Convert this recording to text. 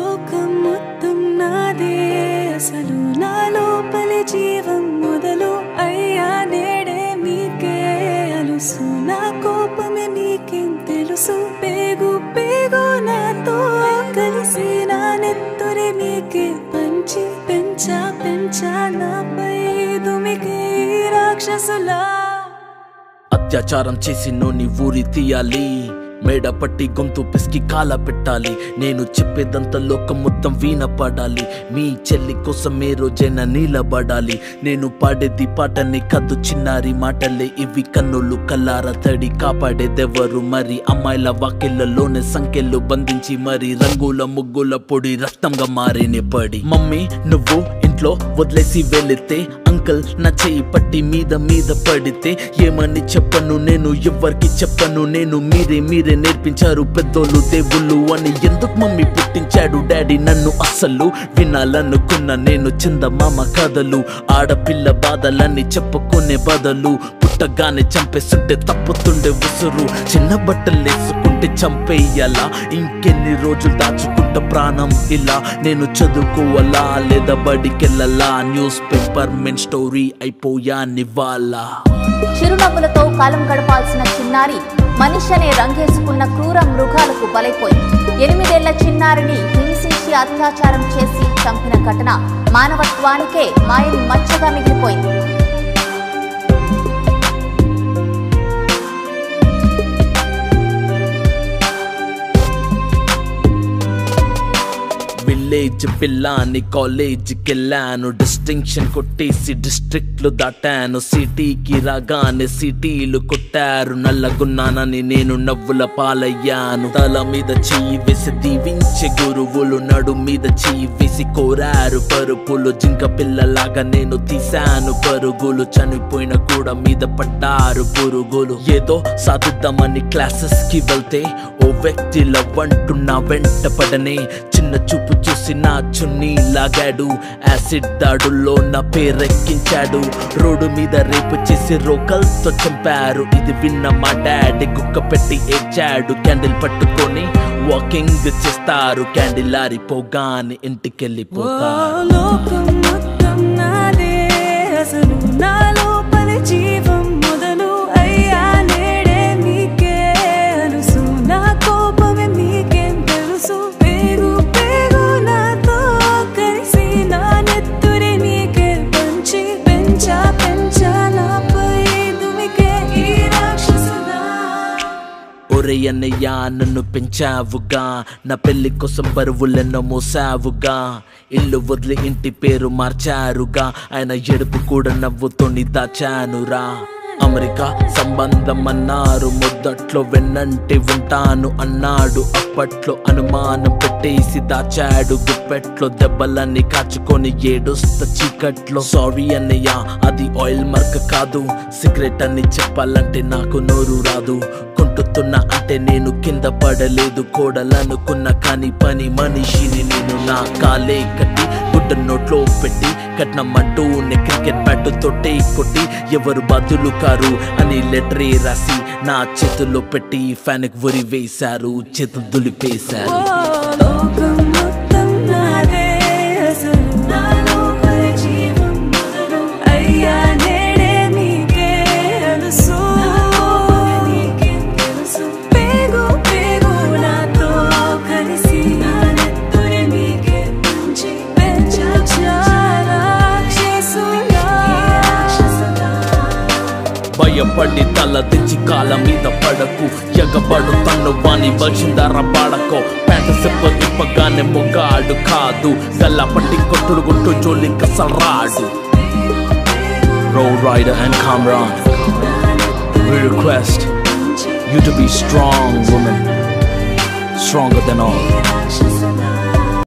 లోకం మొత్తం నాదే అసలు నా లోపలి జీవం మొదలు అయ్యా నేడే మీకే అలుసు నా కోపమే మీకేం తెలుసు పేగు పేగు నాతో కలిసి నా నెత్తురే మీకే పంచి పెంచా పెంచా నాపై దుమికే ఈ రాక్షసులా అత్యాచారం చేసి నోని ఊరి తీయాలి మేడ పట్టి గొంతు పిసికి కాల పెట్టాలి నేను చెప్పేదంతా లోకం మొత్తం వీణ పడాలి మీ చెల్లి కోసం ఏ రోజైనా నీలబడాలి నేను పాడేది పాటని కద్దు చిన్నారి మాటలే ఇవి కన్నులు కల్లార తడి కాపాడేదెవరు మరి అమ్మాయిల వాకిళ్లలోనే సంఖ్యలు బంధించి మరి రంగుల ముగ్గుల పొడి రక్తంగా మారిన పడి మమ్మీ నువ్వు ఇంట్లో వదిలేసి వెళితే అంకల్ నా చెయ్యి పట్టి మీద మీద పడితే ఏమని చెప్పను నేను ఎవ్వరికి చెప్పను నేను మీరే మీరే నేర్పించారు పెద్దోళ్ళు దేవుళ్ళు అని ఎందుకు మమ్మీ పుట్టించాడు డాడీ నన్ను అస్సలు వినాలనుకున్న నేను చందమామ కథలు ఆడపిల్ల బాధలన్నీ చెప్పుకునే బదులు పుట్టగానే చంపేస్తుంటే తప్పుతుండే ఉసురు చిన్న బట్టలు వేసుకుంటే చంపేయాలా ఇంకెన్ని రోజులు దాచుకుంటా ప్రాణం ఇలా నేను చదువుకోవాలా లేదా బడికెళ్ళాలా న్యూస్ పేపర్ మెన్ స్టోరీ అయిపోయా నివాలా చిరునవ్వులతో కాలం గడపాల్సిన చిన్నారి మనిషి అనే రంగేసుకున్న క్రూర మృగాలకు బలైపోయింది ఎనిమిదేళ్ల చిన్నారిని హింసించి అత్యాచారం చేసి చంపిన ఘటన మానవత్వానికే మాయని మచ్చగా మిగిలిపోయింది విలేజ్ పిల్లాని కాలేజీకి వెళ్ళాను డిస్టింక్షన్ కొట్టేసి డిస్ట్రిక్ట్లు దాటాను సిటీకి రాగానే సిటీలు కొట్టారు నల్లగున్నానని నేను నవ్వుల పాలయ్యాను తల మీద చెయ్యి వేసి దీవించే గురువులు నడు మీద చెయ్యి వేసి కోరారు పరుపులు జింక పిల్లలాగా నేను తీశాను పరుగులు చనిపోయిన కూడా మీద పడ్డారు పురుగులు ఏదో సాధిద్దామని క్లాసెస్ కి వెళ్తే ఓ వ్యక్తి లవ్ అంటూ నా వెంట పడనే చిన్న చూపు చూసి నా చున్నీ లాగాడు యాసిడ్ దాడుల్లో నా పేరెక్కించాడు రోడ్డు మీద రేపు చేసి రోకల్తో చంపారు ఇది విన్న మా డాడీ కుక్క పెట్టి ఏడ్చాడు క్యాండిల్ పట్టుకొని వాకింగ్ చేస్తారు క్యాండిల్ ఆరిపోగానే ఇంటికెళ్ళిపోతారు లోకం మొత్తం నాదే అసలు నా లోపలి జీవం మొదలు అయ్యా నేడే మీకే అలుసు నా కోపమే మీకేం తెలుసు పేగు పేగు నాతో కలిసి నా నెత్తురి నీకే పంచి పెంచా పెంచా నాపై దుమికే ఈ రాక్షసులా ఒరే అన్నయ్య నన్ను పెంచావుగా నా పెళ్లి కోసం బరువులెన్నో మోసావుగా ఇల్లు వదిలి ఇంటి పేరు మార్చారుగా ఆయన ఎడుపు కూడా నవ్వుతోని దాచానురా అమెరికా సంబంధం అన్నారు మొదట్లో వెన్నంటి ఉంటాను అన్నాడు అప్పట్లో అనుమానం పెట్టేసి దాచాడు గుప్పెట్లో దెబ్బలన్నీ కాచుకొని ఏడుస్త చీకట్లో సారీ అన్నయ్య అది ఆయిల్ మర్క కాదు సిగరెట్ అని చెప్పాలంటే నాకు నోరు రాదు కొంటుతున్నా అంటే నేను కింద పడలేదు కోడలనుకున్న కానీ పని మనిషిని నేను నా కాలే కట్టి గుడ్డ నోట్లో పెట్టి కట్నమంటూ క్రికెట్ బ్యాట్ తోటే కొట్టి ఎవరు బదులు కారు అని లెటరే రాసి నా చేతుల్లో పెట్టి ఫ్యాన్ ఉరి వేశారు చేతులు దులిపేశారు లోకం మొత్తం నాదే అసలు నా లోపలి జీవం మొదలు అయ్యా నేడే మీకే అలుసు నీకేం తెలుసు పేగు పేగు నాతో కలిసి నా నెత్తురి మీకే పంచి పెంచా రాక్షసులా భయపడి తల తెచ్చి కాళ్ళ మీద పడకు ఎగబడు తన్ను వాణి వచ్చిందర పాడకో ప్యాంట సిప్ప ఇప్పగానే మొగాడు కాదు గల్ల పట్టి కొట్టుడు గుట్టు జోలి కసరాడు Roll Rider and Kamran, we request you to be strong, woman, stronger than all. రాక్షసులా